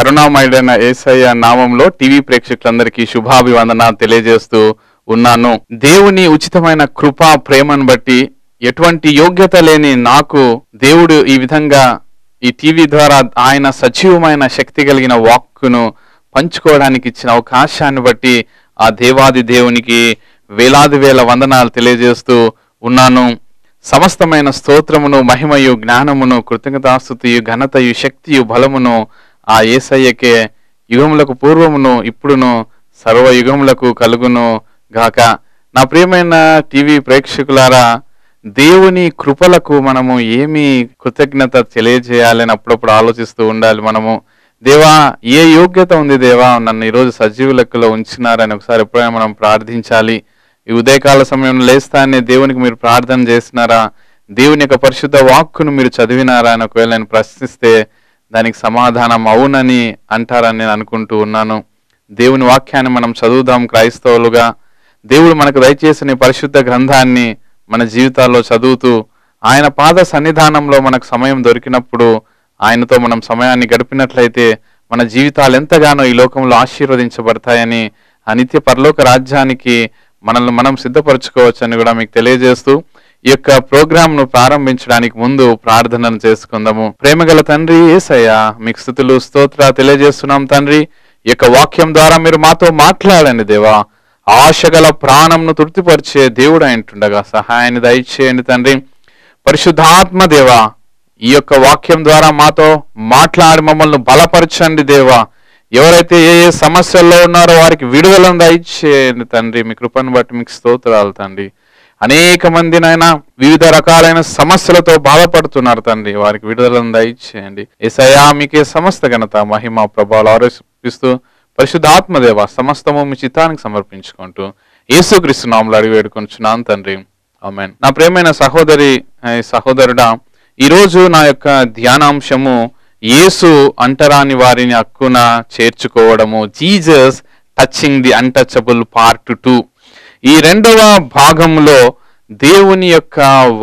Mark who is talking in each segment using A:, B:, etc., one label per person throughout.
A: కరుణామయుడైన ఏసయ్య నామంలో టీవీ ప్రేక్షకులందరికీ శుభాభివందనాలు తెలియజేస్తూ ఉన్నాను దేవుని ఉచితమైన కృపా ప్రేమను బట్టి ఎటువంటి యోగ్యత లేని నాకు దేవుడు ఈ విధంగా ఈ టీవీ ద్వారా ఆయన సజీవమైన శక్తి కలిగిన వాక్కును పంచుకోవడానికి ఇచ్చిన అవకాశాన్ని బట్టి ఆ దేవాది దేవునికి వేలాది వేల వందనాలు తెలియజేస్తూ ఉన్నాను సమస్తమైన స్తోత్రమును మహిమయు జ్ఞానమును కృతజ్ఞతాస్తుతియు ఘనతయు శక్తియు బలమును ఆ ఏసయ్యకే యుగములకు పూర్వమును ఇప్పుడును సర్వ యుగములకు కలుగును గాక నా ప్రియమైన టీవీ ప్రేక్షకులారా దేవుని కృపలకు మనము ఏమి కృతజ్ఞత తెలియజేయాలని అప్పుడప్పుడు ఆలోచిస్తూ ఉండాలి మనము దేవా ఏ యోగ్యత ఉంది దేవా నన్ను ఈరోజు సజీవ లెక్కలో ఉంచినారని ఒకసారి ఎప్పుడైనా మనం ప్రార్థించాలి ఈ ఉదయకాల సమయంలో లేస్తానే దేవునికి మీరు ప్రార్థన చేసినారా దేవుని యొక్క పరిశుద్ధ వాక్కును మీరు చదివినారా అని ఒకవేళ నేను ప్రశ్నిస్తే దానికి సమాధానం అవునని అంటారని నేను అనుకుంటూ ఉన్నాను దేవుని వాక్యాన్ని మనం చదువుదాం క్రైస్తవులుగా దేవుడు మనకు దయచేసిన ఈ పరిశుద్ధ గ్రంథాన్ని మన జీవితాల్లో చదువుతూ ఆయన పాద సన్నిధానంలో మనకు సమయం దొరికినప్పుడు ఆయనతో మనం సమయాన్ని గడిపినట్లయితే మన జీవితాలు ఎంతగానో ఈ లోకంలో ఆశీర్వదించబడతాయని ఆ నిత్య పరలోక రాజ్యానికి మనల్ని మనం సిద్ధపరచుకోవచ్చని కూడా మీకు తెలియజేస్తూ ఈ యొక్క ప్రోగ్రామ్ ను ప్రారంభించడానికి ముందు ప్రార్థనను చేసుకుందాము ప్రేమగల తండ్రి ఏసయ్యా మీకు స్థుతులు స్తోత్ర తెలియజేస్తున్నాం తండ్రి ఈ యొక్క వాక్యం ద్వారా మీరు మాతో మాట్లాడండి దేవా ఆశగల ప్రాణంను తృప్తిపరిచే దేవుడు అంటుండగా సహాయాన్ని దయచేయండి తండ్రి పరిశుద్ధాత్మ దేవా ఈ యొక్క వాక్యం ద్వారా మాతో మాట్లాడి మమ్మల్ని బలపరచండి దేవా ఎవరైతే ఏ ఏ సమస్యల్లో ఉన్నారో వారికి విడుదలను దయచేయండి తండ్రి మీ కృపను బట్టి మీకు స్తోత్రాలు తండ్రి అనేక మంది నాయన వివిధ రకాలైన సమస్యలతో బాధపడుతున్నారు తండ్రి వారికి విడుదలను దయచేయండి ఏసయా మీకే సమస్త ఘనత మహిమ ప్రభావాలు ఆరోపిస్తూ పరిశుద్ధాత్మదేవ సమస్తము మీ చిత్తానికి సమర్పించుకుంటూ యేసుక్రీస్తు నామలు అడిగి వేడుకొంచున్నాను తండ్రి ఆమెన్ నా ప్రియమైన సహోదరి ఆ, సహోదరుడా ఈరోజు నా యొక్క ధ్యానాంశము యేసు అంటరాని వారిని హక్కున చేర్చుకోవడము Jesus touching the untouchable part two ఈ రెండవ భాగంలో దేవుని యొక్క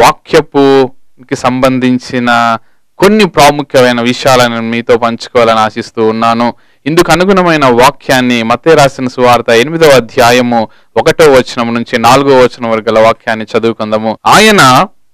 A: వాక్యపుకి సంబంధించిన కొన్ని ప్రాముఖ్యమైన విషయాలను మీతో పంచుకోవాలని ఆశిస్తూ ఉన్నాను ఇందుకు అనుగుణమైన వాక్యాన్ని మతే రాసిన సువార్త ఎనిమిదవ అధ్యాయము ఒకటో వచనం నుంచి నాలుగో వచనం వరకు గల వాక్యాన్ని చదువుకుందాము ఆయన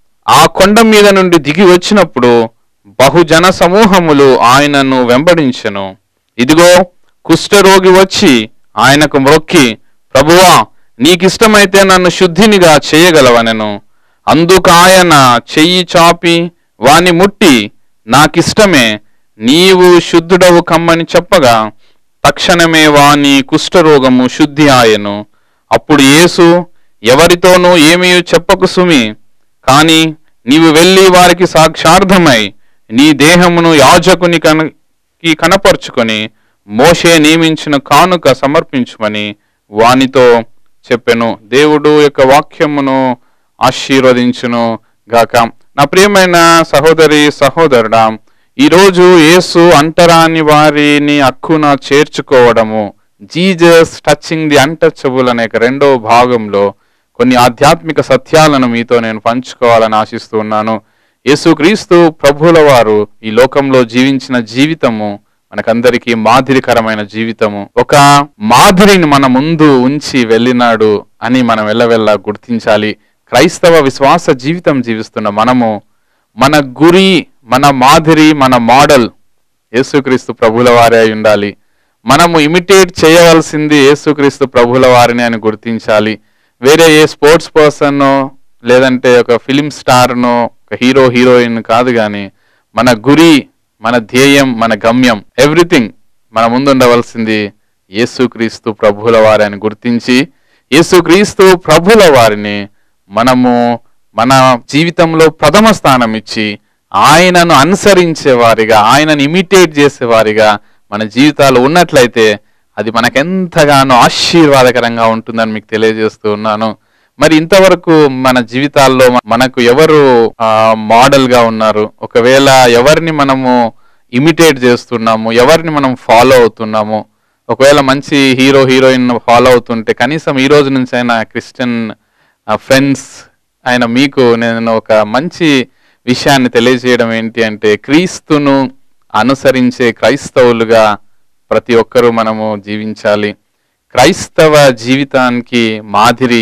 A: ఆ కొండ మీద నుండి దిగి వచ్చినప్పుడు బహుజన సమూహములు ఆయనను వెంబడించెను ఇదిగో కుష్ఠరోగి వచ్చి ఆయనకు మ్రొక్కి ప్రభువా నీకిష్టమైతే నన్ను శుద్ధినిగా చేయగలవనెను అందుకు ఆయన చెయ్యి చాపి వాని ముట్టి నాకిష్టమే నీవు శుద్ధుడవు కమ్మని చెప్పగా తక్షణమే వాని కుష్ఠరోగము శుద్ధి ఆయను అప్పుడు యేసు ఎవరితోనూ ఏమీ చెప్పకు సుమి కాని నీవు వెళ్ళి వారికి సాక్షార్థమై నీ దేహమును యాజకుని కనకి కనపరుచుకొని మోషే నియమించిన కానుక సమర్పించుమని వానితో చెప్పెను దేవుడు యొక్క వాక్యమును ఆశీర్వదించును గాక నా ప్రియమైన సహోదరి సహోదరుడా ఈరోజు యేసు అంటరాని వారిని హక్కున చేర్చుకోవడము జీజస్ టచింగ్ ది అన్టచబుల్ అనే ఒక రెండో భాగంలో కొన్ని ఆధ్యాత్మిక సత్యాలను మీతో నేను పంచుకోవాలని ఆశిస్తూ ఉన్నాను యేసుక్రీస్తు ప్రభుల వారు ఈ లోకంలో జీవించిన జీవితము మనకందరికీ మాదిరికరమైన జీవితము ఒక మాదిరిని మన ముందు ఉంచి వెళ్ళినాడు అని మనం వెళ్ళవెళ్ళ గుర్తించాలి క్రైస్తవ విశ్వాస జీవితం జీవిస్తున్న మనము మన గురి మన మాదిరి మన మోడల్ యేసుక్రీస్తు ప్రభుల వారే అయి ఉండాలి మనము ఇమిటేట్ చేయవలసింది యేసుక్రీస్తు ప్రభుల వారిని అని గుర్తించాలి వేరే ఏ స్పోర్ట్స్ పర్సన్ లేదంటే ఒక ఫిలిం స్టార్నో ఒక హీరో హీరోయిన్ కాదు కానీ మన గురి మన ధ్యేయం మన గమ్యం ఎవ్రీథింగ్ మన ముందు ఉండవలసింది యేసుక్రీస్తు ప్రభుల వారి అని గుర్తించి యేసుక్రీస్తు ప్రభుల వారిని మనము మన జీవితంలో ప్రథమ స్థానం ఇచ్చి ఆయనను అనుసరించే వారిగా ఆయనను ఇమిటేట్ చేసేవారిగా మన జీవితాలు ఉన్నట్లయితే అది మనకెంతగానో ఆశీర్వాదకరంగా ఉంటుందని మీకు తెలియజేస్తూ ఉన్నాను మరి ఇంతవరకు మన జీవితాల్లో మనకు ఎవరు మోడల్ గా ఉన్నారు ఒకవేళ ఎవరిని మనము ఇమిటేట్ చేస్తున్నాము ఎవరిని మనం ఫాలో అవుతున్నాము ఒకవేళ మంచి హీరో హీరోయిన్ ఫాలో అవుతుంటే కనీసం ఈ రోజు నుంచి అయినా క్రిస్టియన్ ఫ్రెండ్స్ ఆయన మీకు నేను ఒక మంచి విషయాన్ని తెలియజేయడం ఏంటి అంటే క్రీస్తును అనుసరించే క్రైస్తవులుగా ప్రతి ఒక్కరూ మనము జీవించాలి క్రైస్తవ జీవితానికి మాదిరి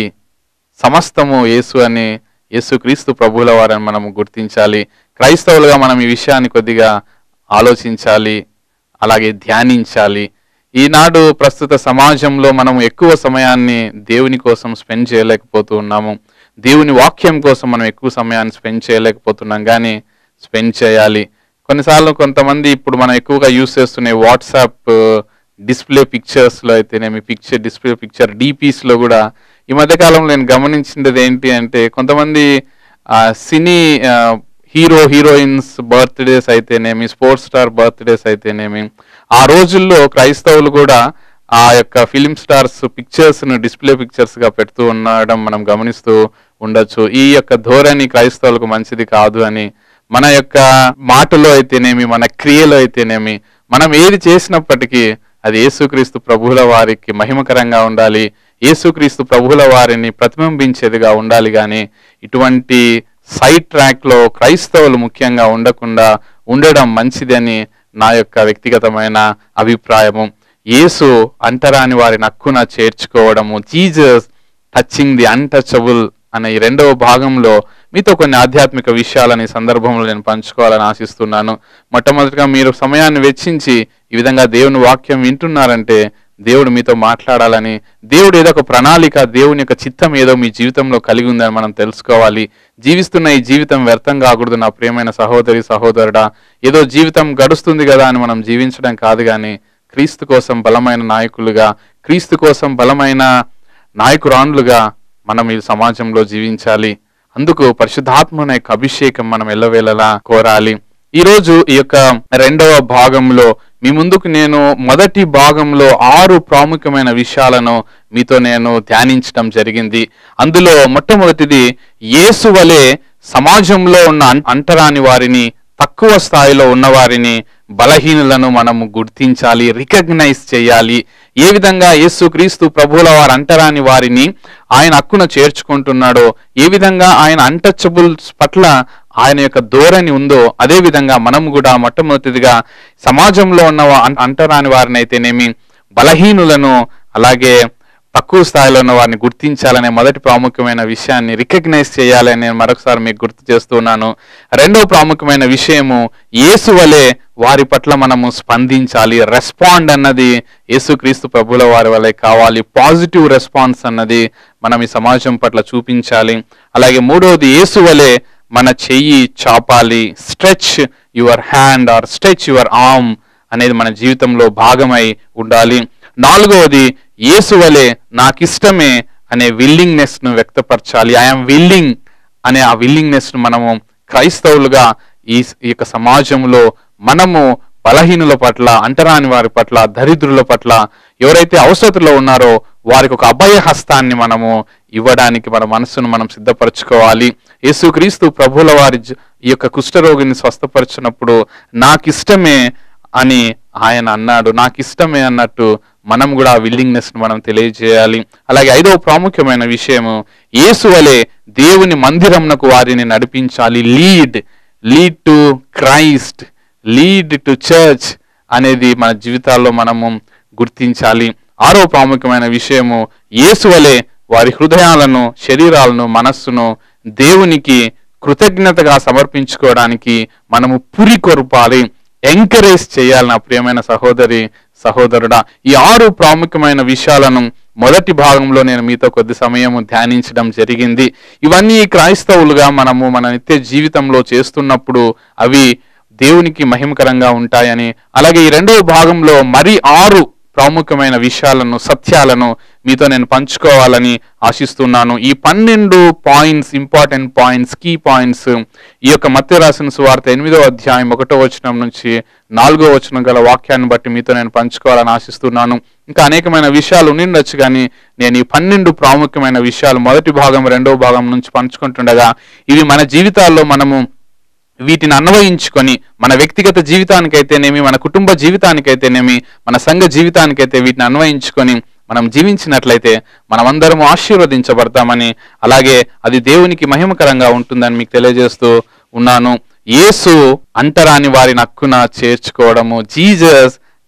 A: సమస్తము యేసు అని యేసుక్రీస్తు ప్రభువుల వారని మనము గుర్తించాలి క్రైస్తవులుగా మనం ఈ విషయాన్ని కొద్దిగా ఆలోచించాలి అలాగే ధ్యానించాలి ఈనాడు ప్రస్తుత సమాజంలో మనం ఎక్కువ సమయాన్ని దేవుని కోసం స్పెండ్ చేయలేకపోతూ ఉన్నాము దేవుని వాక్యం కోసం మనం ఎక్కువ సమయాన్ని స్పెండ్ చేయలేకపోతున్నాం కానీ స్పెండ్ చేయాలి కొన్నిసార్లు కొంతమంది ఇప్పుడు మనం ఎక్కువగా యూస్ చేస్తున్న వాట్సాప్ డిస్ప్లే పిక్చర్స్లో అయితేనేమి పిక్చర్ డిస్ప్లే పిక్చర్ లో కూడా ఈ మధ్య కాలంలో నేను గమనించినది ఏంటి అంటే కొంతమంది ఆ, సినీ ఆ, హీరో హీరోయిన్స్ బర్త్డేస్ అయితేనేమి స్పోర్ట్స్ స్టార్ బర్త్డేస్ అయితేనేమి ఆ రోజుల్లో క్రైస్తవులు కూడా ఆ యొక్క ఫిలిం స్టార్స్ పిక్చర్స్ ను డిస్ప్లే పిక్చర్స్ గా పెడుతూ ఉండడం మనం గమనిస్తూ ఉండొచ్చు ఈ యొక్క ధోరణి క్రైస్తవులకు మంచిది కాదు అని మన యొక్క మాటలో అయితేనేమి మన క్రియలో అయితేనేమి మనం ఏది చేసినప్పటికీ అది యేసుక్రీస్తు ప్రభువుల వారికి మహిమకరంగా ఉండాలి యేసుక్రీస్తు ప్రభువుల వారిని ప్రతిబింబించేదిగా ఉండాలి కానీ ఇటువంటి సైడ్ ట్రాక్ లో క్రైస్తవులు ముఖ్యంగా ఉండకుండా ఉండడం మంచిదని నా యొక్క వ్యక్తిగతమైన అభిప్రాయము యేసు అంటరాని వారి నక్కున చేర్చుకోవడము జీజస్ టచింగ్ ది అన్టచబుల్ అనే ఈ రెండవ భాగంలో మీతో కొన్ని ఆధ్యాత్మిక విషయాలని ఈ సందర్భంలో నేను పంచుకోవాలని ఆశిస్తున్నాను మొట్టమొదటిగా మీరు సమయాన్ని వెచ్చించి ఈ విధంగా దేవుని వాక్యం వింటున్నారంటే దేవుడు మీతో మాట్లాడాలని దేవుడు ఏదో ఒక ప్రణాళిక దేవుని యొక్క చిత్తం ఏదో మీ జీవితంలో కలిగి ఉందని మనం తెలుసుకోవాలి జీవిస్తున్న ఈ జీవితం వ్యర్థం కాకూడదు నా ప్రియమైన సహోదరి సహోదరుడా ఏదో జీవితం గడుస్తుంది కదా అని మనం జీవించడం కాదు కానీ క్రీస్తు కోసం బలమైన నాయకులుగా క్రీస్తు కోసం బలమైన నాయకురాండ్లుగా మనం ఈ సమాజంలో జీవించాలి అందుకు పరిశుద్ధాత్మన యొక్క అభిషేకం మనం ఎల్లవేళలా కోరాలి ఈ రోజు ఈ యొక్క రెండవ భాగంలో మీ ముందుకు నేను మొదటి భాగంలో ఆరు ప్రాముఖ్యమైన విషయాలను మీతో నేను ధ్యానించడం జరిగింది అందులో మొట్టమొదటిది యేసు వలె సమాజంలో ఉన్న అం- అంటరాని వారిని తక్కువ స్థాయిలో ఉన్నవారిని బలహీనులను మనము గుర్తించాలి రికగ్నైజ్ చేయాలి ఏ విధంగా యేసుక్రీస్తు ప్రభువుల వారు అంటరాని వారిని ఆయన హక్కున చేర్చుకుంటున్నాడో ఏ విధంగా ఆయన అన్టచబుల్స్ పట్ల ఆయన యొక్క ధోరణి ఉందో అదే విధంగా మనం కూడా మొట్టమొదటిదిగా సమాజంలో ఉన్న వా- అం- అంటరాని వారిని అయితేనేమి బలహీనులను అలాగే తక్కువ స్థాయిలో ఉన్న వారిని గుర్తించాలనే మొదటి ప్రాముఖ్యమైన విషయాన్ని రికగ్నైజ్ చేయాలని నేను మరొకసారి మీకు గుర్తు చేస్తున్నాను రెండవ ప్రాముఖ్యమైన విషయము యేసు వలె వారి పట్ల మనము స్పందించాలి రెస్పాండ్ అన్నది యేసుక్రీస్తు ప్రభుల వారి వలె కావాలి పాజిటివ్ రెస్పాన్స్ అన్నది మనం ఈ సమాజం పట్ల చూపించాలి అలాగే మూడవది యేసు వలె మన చెయ్యి చాపాలి stretch your hand or stretch your arm అనేది మన జీవితంలో భాగమై ఉండాలి నాలుగవది యేసు వలె నాకిష్టమే అనే విల్లింగ్నెస్ ను వ్యక్తపరచాలి ఐఎమ్ విల్లింగ్ అనే ఆ విల్లింగ్నెస్ ను మనము క్రైస్తవులుగా ఈ ఈ యొక్క సమాజంలో మనము బలహీనుల పట్ల అంటరాని వారి పట్ల దరిద్రుల పట్ల ఎవరైతే అవసరతలో ఉన్నారో వారికి ఒక అభయ హస్తాన్ని మనము ఇవ్వడానికి మన మనసును మనం సిద్ధపరచుకోవాలి యేసుక్రీస్తు ప్రభుల వారి జ- ఈ యొక్క కుష్ఠరోగిని స్వస్థపరిచినప్పుడు నాకిష్టమే అని ఆయన అన్నాడు నాకు ఇష్టమే అన్నట్టు మనం కూడా ఆ విల్లింగ్నెస్ మనం తెలియజేయాలి అలాగే ఐదవ ప్రాముఖ్యమైన విషయము యేసు వలె దేవుని మందిరంనకు వారిని నడిపించాలి lead lead to Christ lead to church అనేది మన జీవితాల్లో మనము గుర్తించాలి ఆరో ప్రాముఖ్యమైన విషయము యేసు వలె వారి హృదయాలను శరీరాలను మనస్సును దేవునికి కృతజ్ఞతగా సమర్పించుకోవడానికి మనము పురి కొరపాలి ఎంకరేజ్ చేయాలి నా ప్రియమైన సహోదరి సహోదరుడా ఈ ఆరు ప్రాముఖ్యమైన విషయాలను మొదటి భాగంలో నేను మీతో కొద్ది సమయము ధ్యానించడం జరిగింది ఇవన్నీ క్రైస్తవులుగా మనము మన నిత్య జీవితంలో చేస్తున్నప్పుడు అవి దేవునికి మహిమకరంగా ఉంటాయని అలాగే ఈ రెండవ భాగంలో మరి ఆరు ప్రాముఖ్యమైన విషయాలను సత్యాలను మీతో నేను పంచుకోవాలని ఆశిస్తున్నాను ఈ పన్నెండు points important points key points ఈ యొక్క మత్య రాసిన సువార్త ఎనిమిదో అధ్యాయం ఒకటో వచనం నుంచి నాలుగో వచనం గల వాక్యాన్ని బట్టి మీతో నేను పంచుకోవాలని ఆశిస్తున్నాను ఇంకా అనేకమైన విషయాలు ఉండిండొచ్చు కానీ నేను ఈ పన్నెండు ప్రాముఖ్యమైన విషయాలు మొదటి భాగం రెండవ భాగం నుంచి పంచుకుంటుండగా ఇవి మన జీవితాల్లో మనము వీటిని అన్వయించుకొని మన వ్యక్తిగత జీవితానికైతేనేమి మన కుటుంబ జీవితానికైతేనేమి మన సంఘ జీవితానికైతే వీటిని అన్వయించుకొని మనం జీవించినట్లయితే మనమందరం ఆశీర్వదించబడతామని అలాగే అది దేవునికి మహిమకరంగా ఉంటుందని మీకు తెలియజేస్తూ ఉన్నాను యేసు అంటరాని వారిని హక్కున చేర్చుకోవడము జీజస్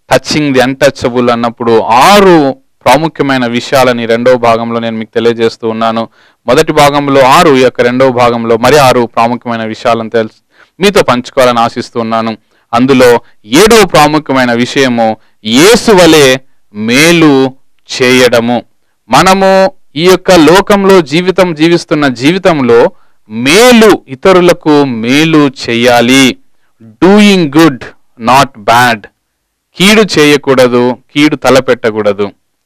A: టచింగ్ ది అన్టచబుల్ అన్నప్పుడు ఆరు ప్రాముఖ్యమైన విషయాలని రెండవ భాగంలో నేను మీకు తెలియజేస్తూ ఉన్నాను మొదటి భాగంలో ఆరు ఈ యొక్క రెండవ భాగంలో మరి ఆరు ప్రాముఖ్యమైన విషయాలను తెలుసు మీతో పంచుకోవాలని ఆశిస్తూ ఉన్నాను అందులో ఏడవ ప్రాముఖ్యమైన విషయము యేసు వలె మేలు చేయడము మనము ఈ యొక్క లోకంలో జీవితం జీవిస్తున్న జీవితంలో మేలు ఇతరులకు మేలు చేయాలి డూయింగ్ గుడ్ నాట్ బ్యాడ్ కీడు చేయకూడదు కీడు తలపెట్టకూడదు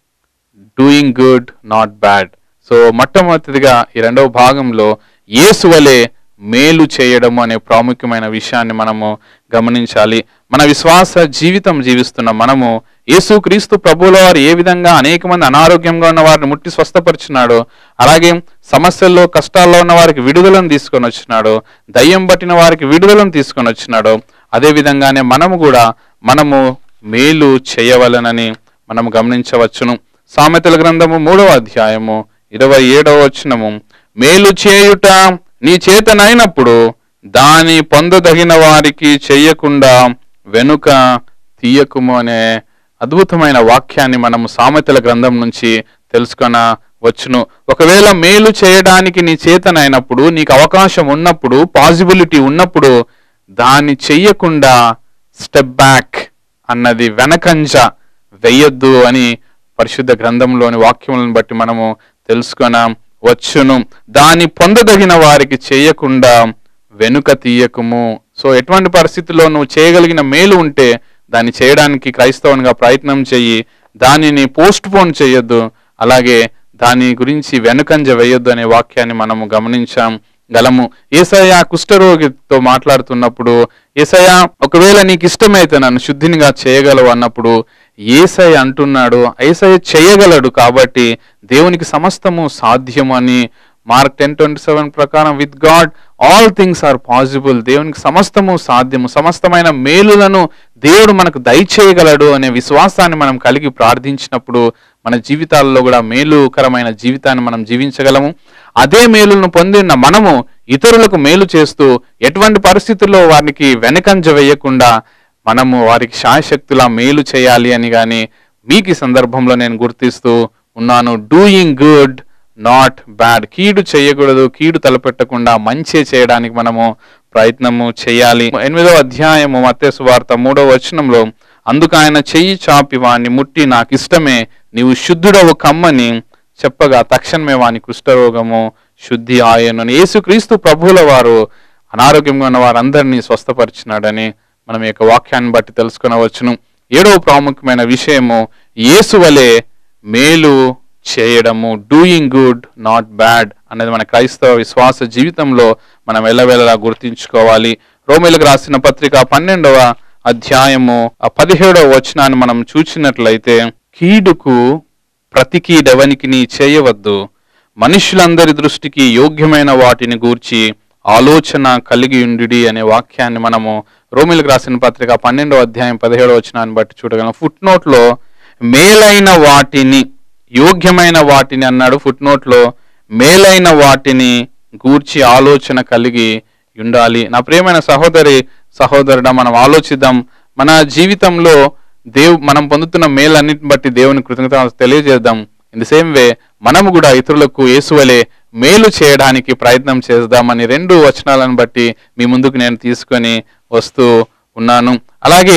A: doing good not bad so మొట్టమొదటిగా ఈ రెండవ భాగంలో యేసు వలె మేలు చేయడము అనే ప్రాముఖ్యమైన విషయాన్ని మనము గమనించాలి మన విశ్వాస జీవితం జీవిస్తున్న మనము యేసు క్రీస్తు ప్రభువుల వారు ఏ విధంగా అనేక మంది అనారోగ్యంగా ఉన్న వారిని ముట్టి స్వస్థపరిచినాడో అలాగే సమస్యల్లో కష్టాల్లో ఉన్న వారికి విడుదలను తీసుకొని వచ్చినాడు దయ్యం పట్టిన వారికి విడుదలను తీసుకొని వచ్చినాడు అదే విధంగానే మనము కూడా మనము మేలు చేయవలనని మనం గమనించవచ్చును సామెతల గ్రంథము మూడవ అధ్యాయము ఇరవై ఏడవ వచనము మేలు చేయుట నీ చేతనైనప్పుడు దాని పొందదగిన వారికి చెయ్యకుండా వెనుక తీయకుము అనే అద్భుతమైన వాక్యాన్ని మనము సామెతల గ్రంథం నుంచి తెలుసుకొన వచ్చును ఒకవేళ మేలు చేయడానికి నీ చేతనైనప్పుడు నీకు అవకాశం ఉన్నప్పుడు పాసిబిలిటీ ఉన్నప్పుడు దాన్ని చెయ్యకుండా స్టెప్ బ్యాక్ అన్నది వెనకంజ వెయ్యొద్దు అని పరిశుద్ధ గ్రంథంలోని వాక్యములను బట్టి మనము తెలుసుకొన వచ్చును దాని పొందదగిన వారికి చేయకుండా వెనుక తీయకము సో ఎటువంటి పరిస్థితుల్లో నువ్వు చేయగలిగిన మేలు ఉంటే దాన్ని చేయడానికి క్రైస్తవునిగా ప్రయత్నం చెయ్యి దానిని పోస్ట్ పోన్ చేయొద్దు అలాగే దాని గురించి వెనుకంజ వేయొద్దు అనే వాక్యాన్ని మనము గమనించాం గలము ఏసయ్య కుష్ఠరోగితో మాట్లాడుతున్నప్పుడు ఏసయ్య ఒకవేళ నీకు ఇష్టమైతే నన్ను శుద్ధినిగా చేయగలవు అన్నప్పుడు ఏసయ్య అంటున్నాడు ఏసయ్య చేయగలడు కాబట్టి దేవునికి సమస్తము సాధ్యము అని మార్క్ టెన్ ట్వంటీ సెవెన్ ప్రకారం with God all things are possible దేవునికి సమస్తము సాధ్యము సమస్తమైన మేలులను దేవుడు మనకు దయచేయగలడు అనే విశ్వాసాన్ని మనం కలిగి ప్రార్థించినప్పుడు మన జీవితాల్లో కూడా మేలుకరమైన జీవితాన్ని మనం జీవించగలము అదే మేలులను పొందిన మనము ఇతరులకు మేలు చేస్తూ ఎటువంటి పరిస్థితుల్లో వారికి వెనకంజ వేయకుండా మనము వారికి శాయశక్తులా మేలు చేయాలి అని కానీ మీకు ఈ సందర్భంలో నేను గుర్తిస్తూ ఉన్నాను డూయింగ్ గుడ్ నాట్ బ్యాడ్ కీడు చేయకూడదు కీడు తలపెట్టకుండా మంచి చేయడానికి మనము ప్రయత్నము చేయాలి ఎనిమిదో అధ్యాయము మత్తేసు వార్త మూడో వచనంలో అందుకు ఆయన చెయ్యి చాపి వాణ్ణి ముట్టి నాకు ఇష్టమే నీవు శుద్ధుడవు కమ్మని చెప్పగా తక్షణమే వాని కుష్ఠరోగము శుద్ధి ఆయను యేసుక్రీస్తు ప్రభువుల వారు అనారోగ్యంగా ఉన్న వారందరినీ స్వస్థపరిచినాడని మనం ఈ యొక్క వాక్యాన్ని బట్టి తెలుసుకునవచ్చును ఏడవ ప్రాముఖ్యమైన విషయము యేసు వలె మేలు చేయడము డూయింగ్ గుడ్ నాట్ బ్యాడ్ అనేది మన క్రైస్తవ విశ్వాస జీవితంలో మనం ఎల్లవేళలా గుర్తించుకోవాలి రోమిలకు రాసిన పత్రిక పన్నెండవ అధ్యాయము ఆ పదిహేడవ వచనాన్ని మనం చూసినట్లయితే కీడుకు ప్రతి కీడెవనికి నీ చేయవద్దు మనుషులందరి దృష్టికి యోగ్యమైన వాటిని గూర్చి ఆలోచన కలిగి ఉండి అనే వాక్యాన్ని మనము రోమిలకు రాసిన పత్రిక పన్నెండవ అధ్యాయం పదిహేడవ వచనాన్ని బట్టి చూడగలం ఫుట్ నోట్లో మేలైన వాటిని యోగ్యమైన వాటిని అన్నాడు ఫుట్ నోట్లో మేలైన వాటిని గూర్చి ఆలోచన కలిగి ఉండాలి నా ప్రియమైన సహోదరి సహోదరుడా మనం ఆలోచిద్దాం మన జీవితంలో దేవు మనం పొందుతున్న మేలన్నిటిని బట్టి దేవుని కృతజ్ఞత తెలియజేద్దాం ఇన్ ది సేమ్ వే మనము కూడా ఇతరులకు యేసువలే మేలు చేయడానికి ప్రయత్నం చేద్దామని రెండు వచనాలను బట్టి మీ ముందుకు నేను తీసుకొని వస్తూ ఉన్నాను అలాగే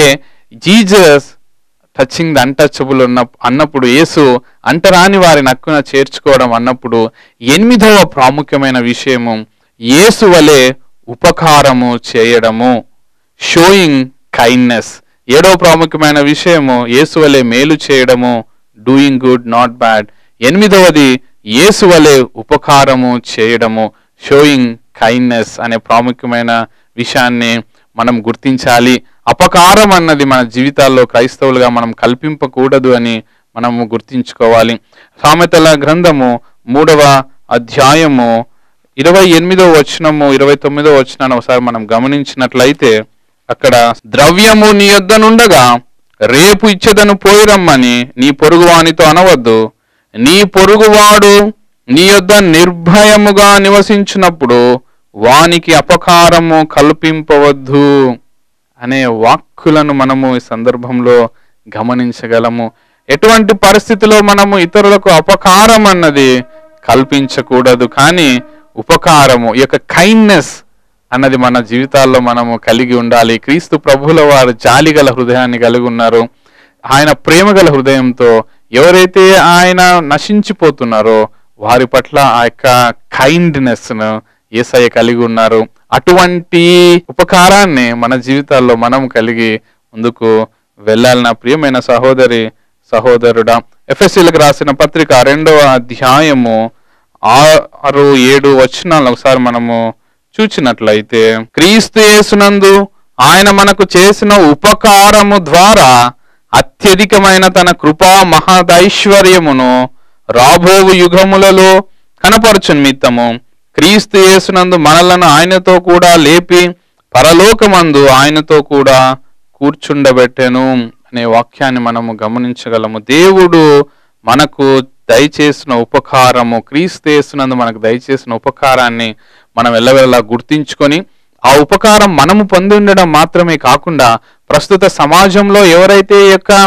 A: జీజస్ టచింగ్ ద అన్టచబుల్ ఉన్న అన్నప్పుడు యేసు అంటరాని వారి నక్కున చేర్చుకోవడం అన్నప్పుడు ఎనిమిదవ ప్రాముఖ్యమైన విషయము యేసు వలె ఉపకారము చేయడము షోయింగ్ కైండ్నెస్ ఏడవ ప్రాముఖ్యమైన విషయము యేసు వలె మేలు చేయడము డూయింగ్ గుడ్ నాట్ బ్యాడ్ ఎనిమిదవది యేసు వలె ఉపకారము చేయడము షోయింగ్ కైండ్నెస్ అనే ప్రాముఖ్యమైన విషయాన్ని మనం గుర్తించాలి అపకారం అన్నది మన జీవితాల్లో క్రైస్తవులుగా మనం కల్పింపకూడదు అని మనము గుర్తించుకోవాలి సామెతల గ్రంథము మూడవ అధ్యాయము ఇరవై ఎనిమిదో వచనము ఇరవై తొమ్మిదో వచనాన్ని ఒకసారి మనం గమనించినట్లయితే అక్కడ ద్రవ్యము నీ యొద్ద నుండగా రేపు ఇచ్చేదను పోయిరమ్మని నీ పొరుగువానితో అనవద్దు నీ పొరుగువాడు నీ యొద్ద నిర్భయముగా నివసించినప్పుడు వానికి అపకారము కల్పింపవద్దు అనే వాక్కులను మనము ఈ సందర్భంలో గమనించగలము ఎటువంటి పరిస్థితిలో మనము ఇతరులకు అపకారం అన్నది కల్పించకూడదు కానీ ఉపకారము ఈ యొక్క కైండ్నెస్ అన్నది మన జీవితాల్లో మనము కలిగి ఉండాలి క్రీస్తు ప్రభుల వారు జాలిగల హృదయాన్ని కలిగి ఉన్నారు ఆయన ప్రేమగల హృదయంతో ఎవరైతే ఆయన నశించిపోతున్నారో వారి పట్ల ఆ యొక్క కైండ్నెస్ ను ఏసయ్య కలిగి ఉన్నారు అటువంటి ఉపకారాన్ని మన జీవితాల్లో మనం కలిగి ముందుకు వెళ్ళాలి నా ప్రియమైన సహోదరి సహోదరుడా ఎఫ్ఎస్సీలకు రాసిన పత్రిక రెండవ అధ్యాయము ఆరు ఏడు వచనాలను ఒకసారి మనము చూచినట్లయితే క్రీస్తు యేసునందు ఆయన మనకు చేసిన ఉపకారము ద్వారా అత్యధికమైన తన కృపా మహదైశ్వర్యమును రాబోవు యుగములలో కనపరచు నిమిత్తము క్రీస్తు యేసునందు మనలను ఆయనతో కూడా లేపి పరలోకమందు ఆయనతో కూడా కూర్చుండబెట్టెను అనే వాక్యాన్ని మనము గమనించగలము దేవుడు మనకు దయచేసిన ఉపకారము క్రీస్తు యేసునందు మనకు దయచేసిన ఉపకారాన్ని మనం ఎల్లవెల్లా గుర్తించుకొని ఆ ఉపకారం మనము పొంది ఉండడం మాత్రమే కాకుండా ప్రస్తుత సమాజంలో ఎవరైతే ఈ యొక్క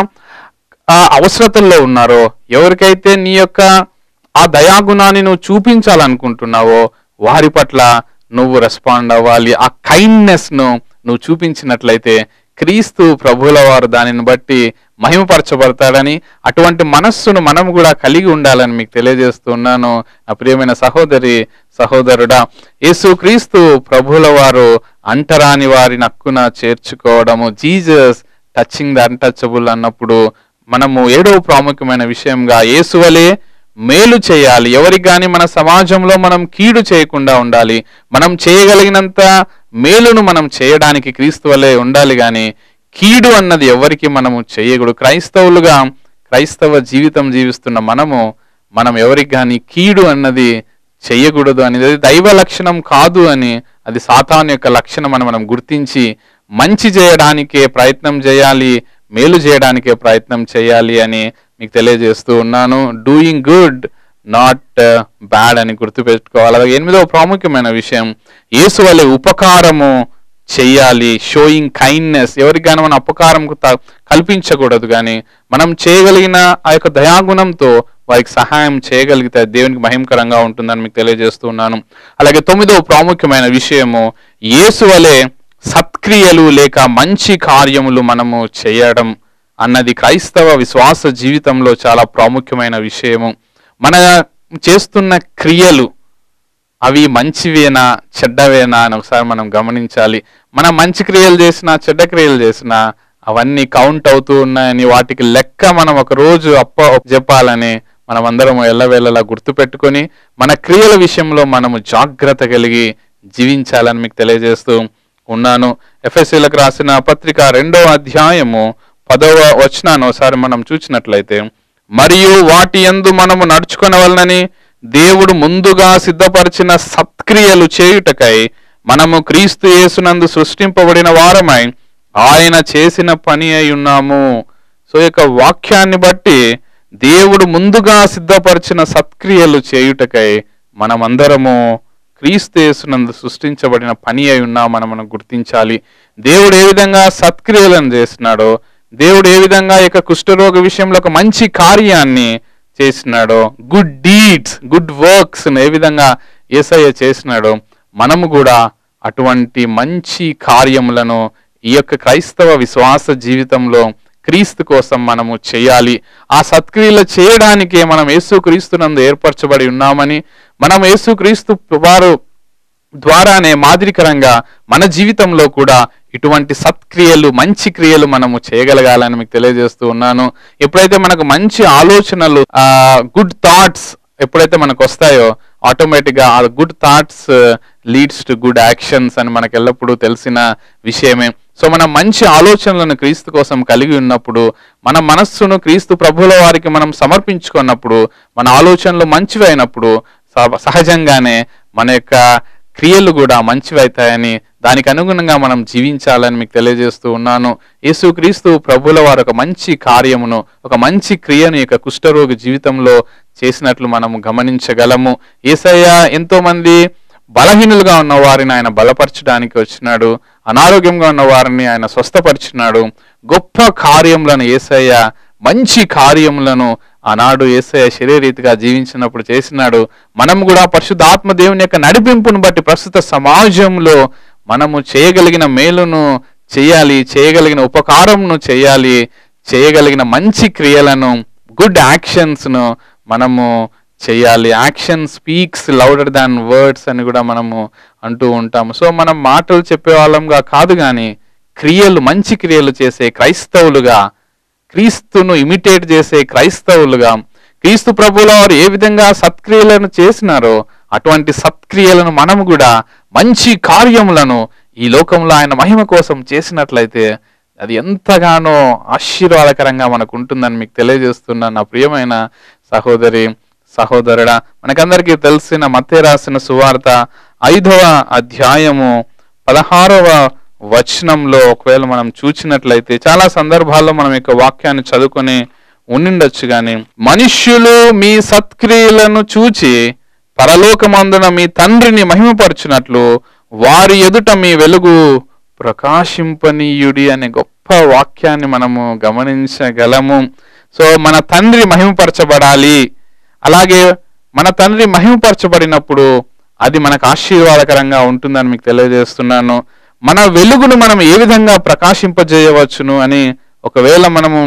A: ఆ అవసరతల్లో ఉన్నారో ఎవరికైతే నీ యొక్క ఆ దయాగుణాన్ని నువ్వు చూపించాలనుకుంటున్నావో వారి పట్ల నువ్వు రెస్పాండ్ అవ్వాలి ఆ కైండ్నెస్ ను నువ్వు చూపించినట్లయితే క్రీస్తు ప్రభుల వారు దానిని బట్టి మహిమపరచబడతాడని అటువంటి మనస్సును మనం కూడా కలిగి ఉండాలని మీకు తెలియజేస్తున్నాను నా ప్రియమైన సహోదరి సహోదరుడా యేసు క్రీస్తు ప్రభుల వారు అంటరాని వారి నక్కున చేర్చుకోవడము జీజస్ టచింగ్ ద అన్టచబుల్ అన్నప్పుడు మనము ఏడవ ప్రాముఖ్యమైన విషయంగా యేసువలే మేలు చేయాలి ఎవరికి కానీ మన సమాజంలో మనం కీడు చేయకుండా ఉండాలి మనం చేయగలిగినంత మేలును మనం చేయడానికి క్రీస్తు వలె ఉండాలి కానీ కీడు అన్నది ఎవరికి మనము చేయకూడదు క్రైస్తవులుగా క్రైస్తవ జీవితం జీవిస్తున్న మనము మనం ఎవరికి కానీ కీడు అన్నది చెయ్యకూడదు అనేది అది దైవ లక్షణం కాదు అని అది సాతాను యొక్క లక్షణం అని మనం గుర్తించి మంచి చేయడానికే ప్రయత్నం చేయాలి మేలు చేయడానికే ప్రయత్నం చేయాలి అని మీకు తెలియజేస్తూ ఉన్నాను డూయింగ్ గుడ్ నాట్ బ్యాడ్ అని గుర్తుపెట్టుకోవాలి అలాగే ఎనిమిదవ ప్రాముఖ్యమైన విషయం యేసు వలె ఉపకారము చెయ్యాలి షోయింగ్ కైండ్నెస్ ఎవరికైనా మనం అపకారం త- కల్పించకూడదు కానీ మనం చేయగలిగిన ఆ యొక్క దయాగుణంతో వారికి సహాయం చేయగలిగితే అది దేవునికి మహిమకరంగా ఉంటుందని మీకు తెలియజేస్తూ ఉన్నాను అలాగే తొమ్మిదవ ప్రాముఖ్యమైన విషయము యేసు వలె సత్క్రియలు లేక మంచి కార్యములు మనము చేయడం అన్నది క్రైస్తవ విశ్వాస జీవితంలో చాలా ప్రాముఖ్యమైన విషయము మన చేస్తున్న క్రియలు అవి మంచివేనా చెడ్డవేనా అని ఒకసారి మనం గమనించాలి మనం మంచి క్రియలు చేసినా చెడ్డ క్రియలు చేసినా అవన్నీ కౌంట్ అవుతూ ఉన్నాయని వాటికి లెక్క మనం ఒక రోజు అప్ప చెప్పాలని మనం అందరం ఎల్లవేళలా గుర్తుపెట్టుకొని మన క్రియల విషయంలో మనము జాగ్రత్త కలిగి జీవించాలని మీకు తెలియజేస్తూ ఉన్నాను ఎఫ్ఎస్సీలకు రాసిన పత్రిక రెండవ అధ్యాయము పదవ వచనాన్ని ఒకసారి మనం చూసినట్లయితే మరియు వాటి యందు మనము నడుచుకొనవలనని దేవుడు ముందుగా సిద్ధపరిచిన సత్క్రియలు చేయుటకై మనము క్రీస్తు యేసునందు సృష్టింపబడిన వారమై ఆయన చేసిన పని అయి ఉన్నాము సో ఈ యొక్క వాక్యాన్ని బట్టి దేవుడు ముందుగా సిద్ధపరిచిన సత్క్రియలు చేయుటకై మనమందరము క్రీస్తు యేసునందు సృష్టించబడిన పని అయి ఉన్నామని మనం గుర్తించాలి దేవుడు ఏ విధంగా సత్క్రియలను చేసినాడో దేవుడు ఏ విధంగా ఈ యొక్క కుష్ఠరోగ విషయంలో ఒక మంచి కార్యాన్ని చేసినాడో గుడ్ డీడ్స్ గుడ్ వర్క్స్ ఏ విధంగా ఏసయ్య చేసినాడో మనము కూడా అటువంటి మంచి కార్యములను ఈ యొక్క క్రైస్తవ విశ్వాస జీవితంలో క్రీస్తు కోసం మనము చేయాలి ఆ సత్క్రియలు చేయడానికే మనం యేసు క్రీస్తునందు ఏర్పరచబడి ఉన్నామని మనం యేసు క్రీస్తు వారు ద్వారానే మాదిరికరంగా మన జీవితంలో కూడా ఇటువంటి సత్క్రియలు మంచి క్రియలు మనము చేయగలగాలని మీకు తెలియజేస్తూ ఉన్నాను ఎప్పుడైతే మనకు మంచి ఆలోచనలు ఆ గుడ్ థాట్స్ ఎప్పుడైతే మనకు వస్తాయో ఆటోమేటిక్ గా ఆ good thoughts leads to good actions అని మనకు ఎల్లప్పుడూ తెలిసిన విషయమే సో మనం మంచి ఆలోచనలను క్రీస్తు కోసం కలిగి ఉన్నప్పుడు మన మనస్సును క్రీస్తు ప్రభుల వారికి మనం సమర్పించుకున్నప్పుడు మన ఆలోచనలు మంచివి అయినప్పుడు సహ- సహజంగానే మన యొక్క క్రియలు కూడా మంచివి అవుతాయని దానికి అనుగుణంగా మనం జీవించాలని మీకు తెలియజేస్తూ ఉన్నాను యేసుక్రీస్తు ప్రభుల వారు ఒక మంచి కార్యమును ఒక మంచి క్రియను ఈ యొక్క కుష్ఠరోగి జీవితంలో చేసినట్లు మనము గమనించగలము ఏసయ్య ఎంతో మంది బలహీనులుగా ఉన్న వారిని ఆయన బలపరచడానికి వచ్చినాడు అనారోగ్యంగా ఉన్న వారిని ఆయన స్వస్థపరిచినాడు గొప్ప కార్యములను ఏసయ్య మంచి కార్యములను ఆనాడు ఏసయ్య శరీరీతిగా జీవించినప్పుడు చేసినాడు మనం కూడా పరిశుద్ధ ఆత్మ దేవుని యొక్క నడిపింపును బట్టి ప్రస్తుత సమాజంలో మనము చేయగలిగిన మేలును చేయాలి చేయగలిగిన ఉపకారమును చేయాలి చేయగలిగిన మంచి క్రియలను గుడ్ యాక్షన్స్ను మనము చేయాలి action speaks louder than words అని కూడా మనము అంటూ ఉంటాము సో మనం మాటలు చెప్పే వాళ్ళంగా కాదు కానీ క్రియలు మంచి క్రియలు చేసే క్రైస్తవులుగా క్రీస్తును ఇమిటేట్ చేసే క్రైస్తవులుగా క్రీస్తు ప్రభువుల వారు ఏ విధంగా సత్క్రియలను చేసినారో అటువంటి సత్క్రియలను మనము కూడా మంచి కార్యములను ఈ లోకంలో ఆయన మహిమ కోసం చేసినట్లయితే అది ఎంతగానో ఆశీర్వాదకరంగా మనకు ఉంటుందని మీకు తెలియజేస్తున్నాను నా ప్రియమైన సహోదరి సహోదరుడా మనకందరికీ తెలిసిన మత్తే రాసిన సువార్త ఐదవ అధ్యాయము పదహారవ వచనంలో ఒకవేళ మనం చూచినట్లయితే చాలా సందర్భాల్లో మనం యొక్క వాక్యాన్ని చదువుకొని ఉండిండొచ్చు కానీ మనుష్యులు మీ సత్క్రియలను చూచి పరలోకమందున మీ తండ్రిని మహిమపరచునట్లు వారి ఎదుట మీ వెలుగు ప్రకాశింపనీయుడి అనే గొప్ప వాక్యాన్ని మనము గమనించగలము సో మన తండ్రి మహిమపరచబడాలి అలాగే మన తండ్రి మహిమపరచబడినప్పుడు అది మనకు ఆశీర్వాదకరంగా ఉంటుందని మీకు తెలియజేస్తున్నాను మన వెలుగును మనం ఏ విధంగా ప్రకాశింపజేయవచ్చును అని ఒకవేళ మనము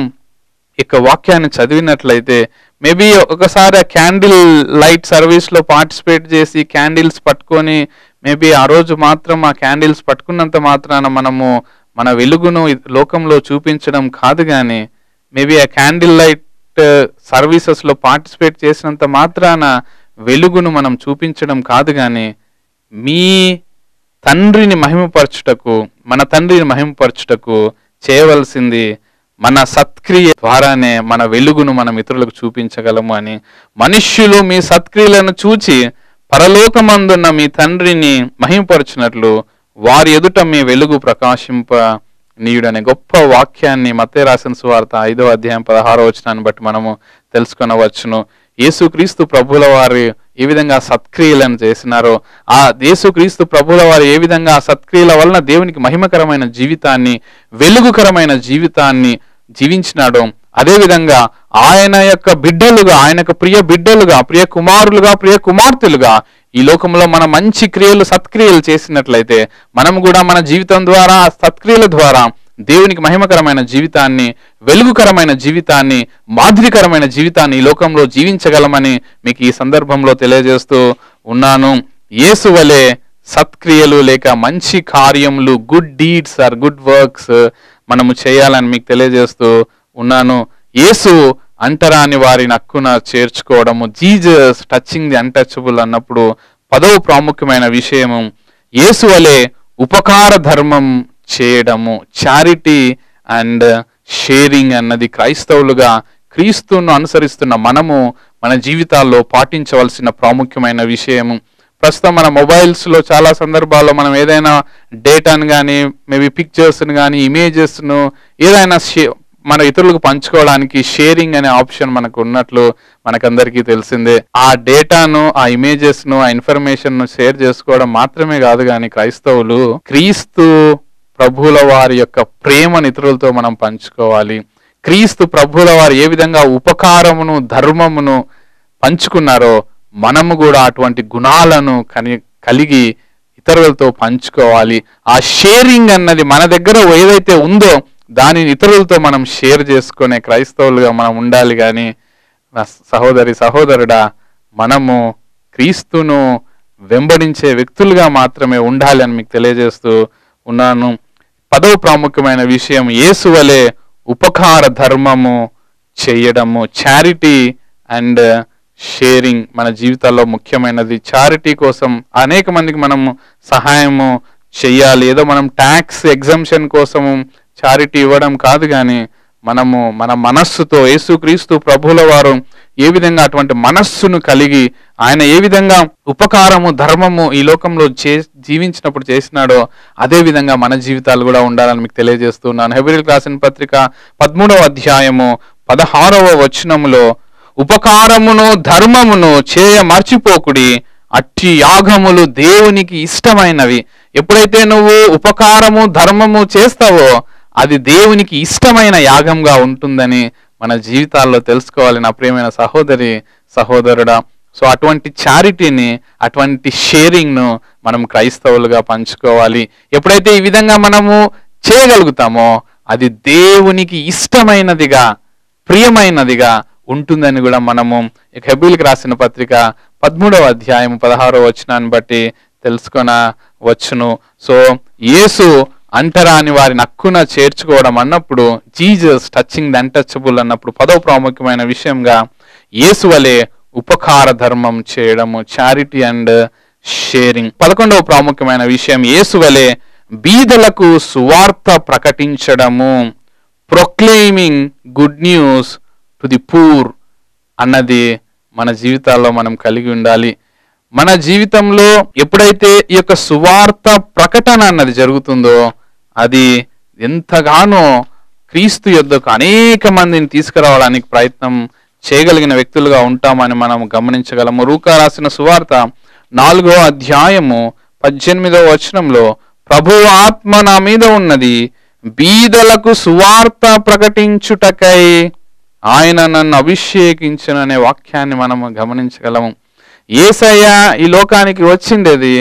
A: ఇక వాక్యాన్ని చదివినట్లయితే మేబీ ఒకసారి ఆ క్యాండిల్ లైట్ సర్వీస్ లో పార్టిసిపేట్ చేసి క్యాండిల్స్ పట్టుకొని మేబీ ఆ రోజు మాత్రం ఆ క్యాండిల్స్ పట్టుకున్నంత మాత్రాన మనము మన వెలుగును ఈ లోకంలో చూపించడం కాదు కానీ మేబీ ఆ క్యాండిల్ లైట్ సర్వీసెస్ లో పార్టిసిపేట్ చేసినంత మాత్రాన వెలుగును మనం చూపించడం కాదు కానీ మీ తండ్రిని మహిమపరచుటకు మన తండ్రిని మహిమపరచుటకు చేయవలసింది మన సత్క్రియ ద్వారానే మన వెలుగును మనం ఇతరులకు చూపించగలము అని మనుష్యులు మీ సత్క్రియలను చూచి పరలోకమందున్న మీ తండ్రిని మహిమపరచినట్లు వారి ఎదుట మీ వెలుగు ప్రకాశింప నీయుడనే గొప్ప వాక్యాన్ని మత్తే రాసిన సువార్త ఐదో అధ్యాయం పదహారో వచనాన్ని బట్టి మనము తెలుసుకొనవచ్చును యేసుక్రీస్తు ప్రభుల వారు ఏ విధంగా సత్క్రియలను చేసినారో ఆ యేసుక్రీస్తు ప్రభుల వారు ఏ విధంగా ఆ సత్క్రియల వలన దేవునికి మహిమకరమైన జీవితాన్ని వెలుగుకరమైన జీవితాన్ని జీవించినాడో అదే విధంగా ఆయన యొక్క బిడ్డలుగా ఆయన యొక్క ప్రియ బిడ్డలుగా ప్రియ కుమారులుగా ప్రియ కుమార్తెలుగా ఈ లోకంలో మన మంచి క్రియలు సత్క్రియలు చేసినట్లయితే మనం కూడా మన జీవితం ద్వారా ఆ సత్క్రియల ద్వారా దేవునికి మహిమకరమైన జీవితాన్ని వెలుగుకరమైన జీవితాన్ని మాదిరికరమైన జీవితాన్ని ఈ లోకంలో జీవించగలమని మీకు ఈ సందర్భంలో తెలియజేస్తూ ఉన్నాను యేసు వలె సత్క్రియలు లేక మంచి కార్యములు good deeds or good works మనము చేయాలని మీకు తెలియజేస్తూ ఉన్నాను యేసు అంటరాని వారిని హక్కున చేర్చుకోవడము జీజస్ టచింగ్ ది అన్టచబుల్ అన్నప్పుడు పదవ ప్రాముఖ్యమైన విషయము యేసు వలె ఉపకార ధర్మం చేయడము చారిటీ అండ్ షేరింగ్ అన్నది క్రైస్తవులుగా క్రీస్తును అనుసరిస్తున్న మనము మన జీవితాల్లో పాటించవలసిన ప్రాముఖ్యమైన విషయము ప్రస్తుతం మన మొబైల్స్ లో చాలా సందర్భాల్లో మనం ఏదైనా డేటాను కానీ మేబీ పిక్చర్స్ను కానీ ఇమేజెస్ను ఏదైనా షే- మన ఇతరులకు పంచుకోవడానికి షేరింగ్ అనే ఆప్షన్ మనకు ఉన్నట్లు మనకందరికీ తెలిసిందే ఆ డేటాను ఆ ఇమేజెస్ ను ఆ ఇన్ఫర్మేషన్ ను షేర్ చేసుకోవడం మాత్రమే కాదు కానీ క్రైస్తవులు క్రీస్తు ప్రభువుల వారి యొక్క ప్రేమను ఇతరులతో మనం పంచుకోవాలి క్రీస్తు ప్రభువుల వారు ఏ విధంగా ఉపకారమును ధర్మమును పంచుకున్నారో మనము కూడా అటువంటి గుణాలను కని కలిగి ఇతరులతో పంచుకోవాలి ఆ షేరింగ్ అన్నది మన దగ్గర ఏదైతే ఉందో దానిని ఇతరులతో మనం షేర్ చేసుకునే క్రైస్తవులుగా మనం ఉండాలి కానీ నా సహోదరి సహోదరుడా మనము క్రీస్తును వెంబడించే వ్యక్తులుగా మాత్రమే ఉండాలి అని మీకు తెలియజేస్తూ ఉన్నాను పదవ ప్రాముఖ్యమైన విషయం యేసు వలె ఉపకార ధర్మము చేయడము చారిటీ అండ్ షేరింగ్ మన జీవితాల్లో ముఖ్యమైనది చారిటీ కోసం అనేక మందికి మనము సహాయము చెయ్యాలి ఏదో మనం ట్యాక్స్ ఎగ్జంప్షన్ కోసము చారిటీ ఇవ్వడం కాదు కానీ మనము మన మనస్సుతో యేసుక్రీస్తు ప్రభుల వారు ఏ విధంగా అటువంటి మనస్సును కలిగి ఆయన ఏ విధంగా ఉపకారము ధర్మము ఈ లోకంలో చే జీవించినప్పుడు చేసినాడో అదే విధంగా మన జీవితాలు కూడా ఉండాలని మీకు తెలియజేస్తున్నాను హెబ్రిల్ రాసిన పత్రిక పదమూడవ అధ్యాయము పదహారవ వచనములో ఉపకారమును ధర్మమును చేయ మర్చిపోకుడి అట్టి యాగములు దేవునికి ఇష్టమైనవి ఎప్పుడైతే నువ్వు ఉపకారము ధర్మము చేస్తావో అది దేవునికి ఇష్టమైన యాగంగా ఉంటుందని మన జీవితాల్లో తెలుసుకోవాలి నా ప్రియమైన సహోదరి సహోదరుడా సో అటువంటి చారిటీని అటువంటి షేరింగ్ను మనం క్రైస్తవులుగా పంచుకోవాలి ఎప్పుడైతే ఈ విధంగా మనము చేయగలుగుతామో అది దేవునికి ఇష్టమైనదిగా ప్రియమైనదిగా ఉంటుందని కూడా మనము ఇక హెబిల్కి రాసిన పత్రిక పదమూడవ అధ్యాయం పదహారో వచనాన్ని బట్టి తెలుసుకొన వచ్చును సో యేసు అంటరాని వారి నక్కున చేర్చుకోవడం అన్నప్పుడు జీజస్ టచింగ్ ది అన్టచబుల్ అన్నప్పుడు పదవ ప్రాముఖ్యమైన విషయంగా యేసు వలె ఉపకార ధర్మం చేయడము చారిటీ అండ్ షేరింగ్ పదకొండవ ప్రాముఖ్యమైన విషయం యేసు వలె బీదలకు సువార్త ప్రకటించడము proclaiming good news to the poor అన్నది మన జీవితాల్లో మనం కలిగి ఉండాలి మన జీవితంలో ఎప్పుడైతే ఈ యొక్క సువార్త ప్రకటన అన్నది జరుగుతుందో అది ఎంతగానో క్రీస్తు యొద్దకు అనేక మందిని తీసుకురావడానికి ప్రయత్నం చేయగలిగిన వ్యక్తులుగా ఉంటామని మనం గమనించగలము రూకా రాసిన సువార్త నాలుగో అధ్యాయము పద్దెనిమిదవ వచనంలో ప్రభు ఆత్మ నా మీద ఉన్నది బీదలకు సువార్త ప్రకటించుటకై ఆయన నన్ను అభిషేకించుననే వాక్యాన్ని మనము గమనించగలము ఏసయ్య ఈ లోకానికి వచ్చిండేది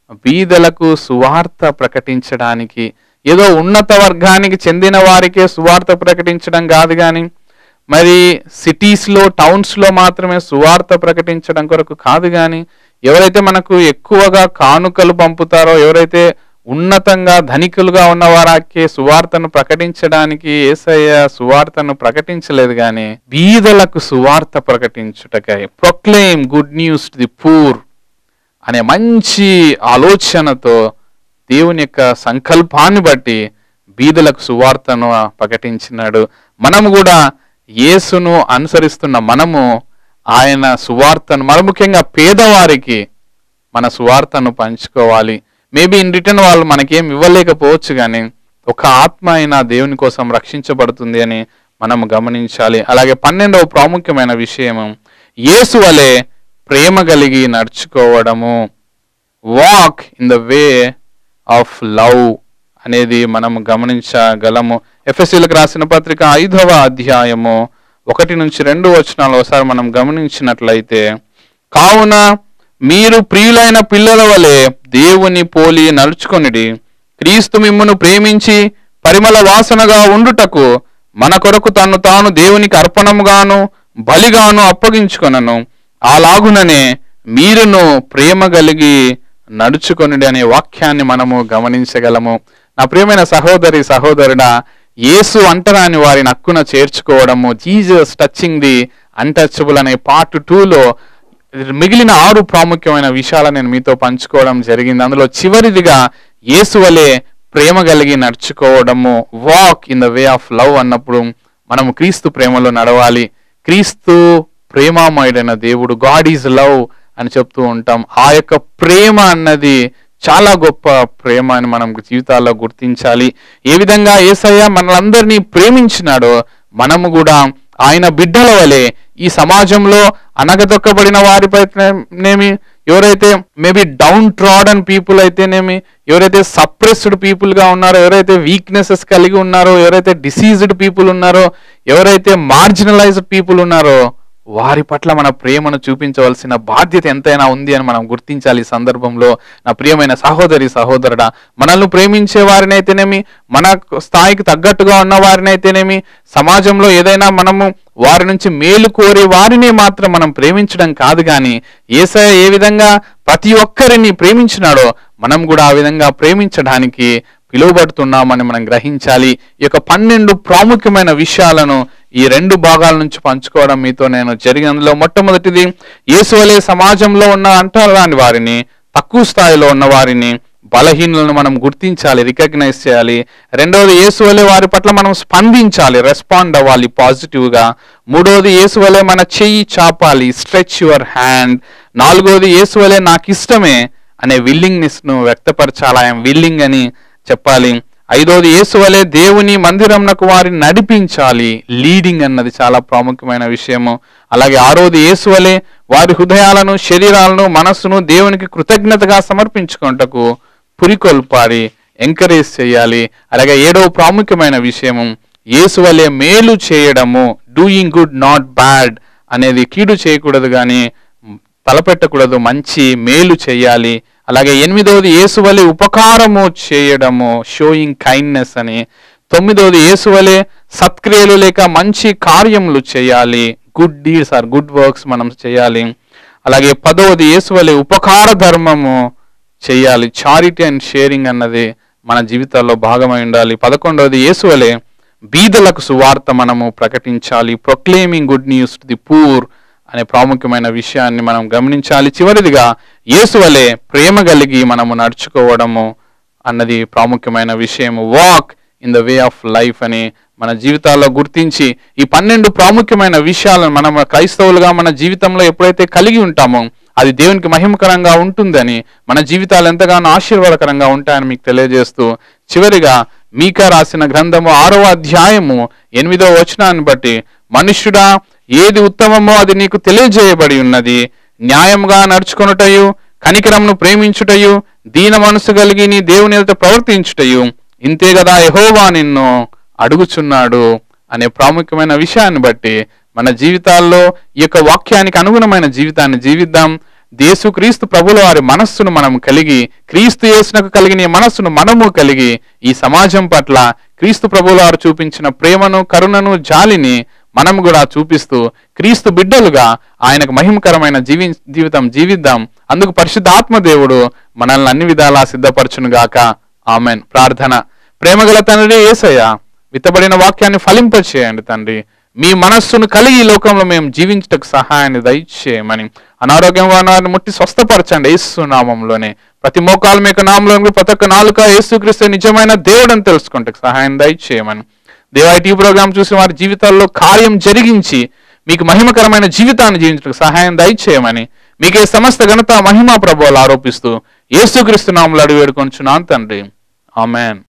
A: బీదలకు సువార్త ప్రకటించడానికి ఏదో ఉన్నత వర్గానికి చెందిన వారికే సువార్త ప్రకటించడం కాదు కానీ మరి సిటీస్లో టౌన్స్లో మాత్రమే సువార్త ప్రకటించడం కొరకు కాదు కానీ ఎవరైతే మనకు ఎక్కువగా కానుకలు పంపుతారో ఎవరైతే ఉన్నతంగా ధనికులుగా ఉన్న వారాకే సువార్తను ప్రకటించడానికి ఏసయ్య సువార్తను ప్రకటించలేదు కానీ బీదలకు సువార్త ప్రకటించుటకై proclaim good news to the poor అనే మంచి ఆలోచనతో దేవుని యొక్క సంకల్పాన్ని బట్టి బీదలకు సువార్తను ప్రకటించినాడు మనము కూడా యేసును అనుసరిస్తున్న మనము ఆయన సువార్తను మరి ముఖ్యంగా పేదవారికి మన సువార్తను పంచుకోవాలి మేబీ ఇన్ రిటర్న్ వాళ్ళు మనకేం ఇవ్వలేకపోవచ్చు కానీ ఒక ఆత్మ అయినా దేవుని కోసం రక్షించబడుతుంది అని మనం గమనించాలి అలాగే పన్నెండవ ప్రాముఖ్యమైన విషయము యేసు వలె ప్రేమ కలిగి నడుచుకోవడము walk in the way of love అనేది మనం గమనించగలము ఎఫ్ఎస్సీలకు రాసిన పత్రిక ఐదవ అధ్యాయము ఒకటి నుంచి రెండు వచనాలు ఒకసారి మనం గమనించినట్లయితే కావున మీరు ప్రియులైన పిల్లల వలె దేవుని పోలి నడుచుకొనిడి క్రీస్తు మిమ్మును ప్రేమించి పరిమళ వాసనగా ఉండుటకు మన కొరకు తను తాను దేవునికి అర్పణముగాను బలిగాను అప్పగించుకొనను అలాగుననే మీరును ప్రేమ కలిగి నడుచుకొనిడి అనే వాక్యాన్ని మనము గమనించగలము నా ప్రియమైన సహోదరి సహోదరుడా యేసు అంటరాని వారిని హక్కున చేర్చుకోవడము జీజస్ టచింగ్ ది అన్టచబుల్ అనే పార్ట్ టూలో మిగిలిన ఆరు ప్రాముఖ్యమైన విషయాలు నేను మీతో పంచుకోవడం జరిగింది అందులో చివరిదిగా యేసు వలె ప్రేమ కలిగి నడుచుకోవడము walk in the way of love అన్నప్పుడు మనము క్రీస్తు ప్రేమలో నడవాలి క్రీస్తు ప్రేమామయుడైన దేవుడు గాడ్ ఈజ్ లవ్ అని చెప్తూ ఉంటాం ఆ యొక్క ప్రేమ అన్నది చాలా గొప్ప ప్రేమ అని మనం జీవితాల్లో గుర్తించాలి ఏ విధంగా ఏసయ్య మనలందరినీ ప్రేమించినాడో మనము కూడా ఆయన బిడ్డల వలె ఈ సమాజంలో అనగదొక్కబడిన వారిపైనేమి ఎవరైతే మేబీ డౌన్ ట్రాడన్ పీపుల్ అయితేనేమి ఎవరైతే సప్రెస్డ్ పీపుల్ గా ఉన్నారో ఎవరైతే వీక్నెసెస్ కలిగి ఉన్నారో ఎవరైతే డిసీజ్డ్ పీపుల్ ఉన్నారో ఎవరైతే మార్జినలైజ్డ్ పీపుల్ ఉన్నారో వారి పట్ల మన ప్రేమను చూపించవలసిన బాధ్యత ఎంతైనా ఉంది అని మనం గుర్తించాలి ఈ సందర్భంలో నా ప్రియమైన సహోదరి సహోదరుడా మనల్ని ప్రేమించే వారినైతేనేమి మన స్థాయికి తగ్గట్టుగా ఉన్న వారినైతేనేమి సమాజంలో ఏదైనా మనము వారి నుంచి మేలు కోరే వారిని మాత్రం మనం ప్రేమించడం కాదు కానీ ఏసయ ఏ విధంగా ప్రతి ఒక్కరిని ప్రేమించినాడో మనం కూడా ఆ విధంగా ప్రేమించడానికి పిలువబడుతున్నామని మనం గ్రహించాలి ఈ యొక్క పన్నెండు ప్రాముఖ్యమైన విషయాలను ఈ రెండు భాగాల నుంచి పంచుకోవడం మీతో నేను జరిగినందులో మొట్టమొదటిది యేసువలే సమాజంలో ఉన్న అంటరాని వారిని తక్కువ స్థాయిలో ఉన్న వారిని బలహీనులను మనం గుర్తించాలి రికగ్నైజ్ చేయాలి రెండవది యేసువలే వారి పట్ల మనం స్పందించాలి రెస్పాండ్ అవ్వాలి పాజిటివ్గా మూడవది యేసువలే మన చెయ్యి చాపాలి స్ట్రెచ్ యువర్ హ్యాండ్ నాలుగవది యేసువలే నాకు ఇష్టమే అనే విల్లింగ్నెస్ ను వ్యక్తపరచాలి ఐఎమ్ విల్లింగ్ అని చెప్పాలి ఐదోది యేసువలే దేవుని మందిరంనకు వారిని నడిపించాలి లీడింగ్ అన్నది చాలా ప్రాముఖ్యమైన విషయము అలాగే ఆరోది యేసువలే వారి హృదయాలను శరీరాలను మనస్సును దేవునికి కృతజ్ఞతగా సమర్పించుకుంటకు పురికొల్పాలి ఎంకరేజ్ చేయాలి అలాగే ఏడవ ప్రాముఖ్యమైన విషయము యేసు వలె మేలు చేయడము డూయింగ్ గుడ్ నాట్ బ్యాడ్ అనేది కీడు చేయకూడదు కానీ తలపెట్టకూడదు మంచి మేలు చేయాలి అలాగే ఎనిమిదవది యేసు వలె ఉపకారము చేయడము షోయింగ్ కైండ్నెస్ అని తొమ్మిదవది యేసు వలె సత్క్రియలు లేక మంచి కార్యములు చేయాలి good deeds or good works మనం చేయాలి అలాగే పదవది యేసు వలె ఉపకార ధర్మము చేయాలి చారిటీ అండ్ షేరింగ్ అన్నది మన జీవితాల్లో భాగమై ఉండాలి పదకొండవది యేసు వలె బీదలకు సువార్త మనము ప్రకటించాలి proclaiming good news to the poor అనే ప్రాముఖ్యమైన విషయాన్ని మనం గమనించాలి చివరిదిగా యేసు వలె ప్రేమ కలిగి మనము నడుచుకోవడము అన్నది ప్రాముఖ్యమైన విషయము walk in the way of life అని మన జీవితాల్లో గుర్తించి ఈ పన్నెండు ప్రాముఖ్యమైన విషయాలను మనం క్రైస్తవులుగా మన జీవితంలో ఎప్పుడైతే కలిగి ఉంటామో అది దేవునికి మహిమకరంగా ఉంటుందని మన జీవితాలు ఎంతగానో ఆశీర్వాదకరంగా ఉంటాయని మీకు తెలియజేస్తూ చివరిగా మీకా రాసిన గ్రంథము ఆరవ అధ్యాయము ఎనిమిదవ వచనాన్ని బట్టి మనుష్యుడా ఏది ఉత్తమమో అది నీకు తెలియజేయబడి ఉన్నది న్యాయముగా నడుచుకొనుటయు కనికరమును ప్రేమించుటయు దీన మనసు కలిగి నీ దేవుని ఎదుట ప్రవర్తించుటయు ఇంతే కదా యెహోవా నిన్ను అడుగుచున్నాడు అనే ప్రాముఖ్యమైన విషయాన్ని బట్టి మన జీవితాల్లో ఈ యొక్క వాక్యానికి అనుగుణమైన జీవితాన్ని జీవిద్దాం దేశు క్రీస్తు ప్రభుల వారి మనస్సును మనం కలిగి క్రీస్తు యేసునకు కలిగిన ఈ మనస్సును మనము కలిగి ఈ సమాజం పట్ల క్రీస్తు ప్రభుల వారు చూపించిన ప్రేమను కరుణను జాలిని మనం కూడా చూపిస్తూ క్రీస్తు బిడ్డలుగా ఆయనకు మహిమకరమైన జీవి జీవితం జీవిద్దాం అందుకు పరిశుద్ధాత్మ దేవుడు మనల్ని అన్ని విధాలా సిద్ధపరచును గాక ఆమెన్ ప్రార్థన ప్రేమగల తండ్రి ఏసయ్య విత్తబడిన వాక్యాన్ని ఫలింపచేయండి తండ్రి మీ మనస్సును కలిగి ఈ లోకంలో మేము జీవించటకు సహాయాన్ని దయచేయమని అనారోగ్యంగా ఉన్న వారిని ముట్టి స్వస్థపరచండి యేసు నామంలోనే ప్రతి మోకాలు మీకు నామంలో ప్రతి ఒక్క నాలుక యేసుక్రీస్తు నిజమైన దేవుడని తెలుసుకుంటకు సహాయం దయచేయమని దేవా టీ ప్రోగ్రామ్ చూసి వారి జీవితాల్లో కార్యం జరిగించి మీకు మహిమకరమైన జీవితాన్ని జీవించడానికి సహాయం దయచేయమని మీకే సమస్త ఘనత మహిమా ప్రభువులు ఆరోపిస్తూ యేసుక్రీస్తు నామంలో అడిగి వేడుకొంచున్నాను తండ్రి ఆమెన్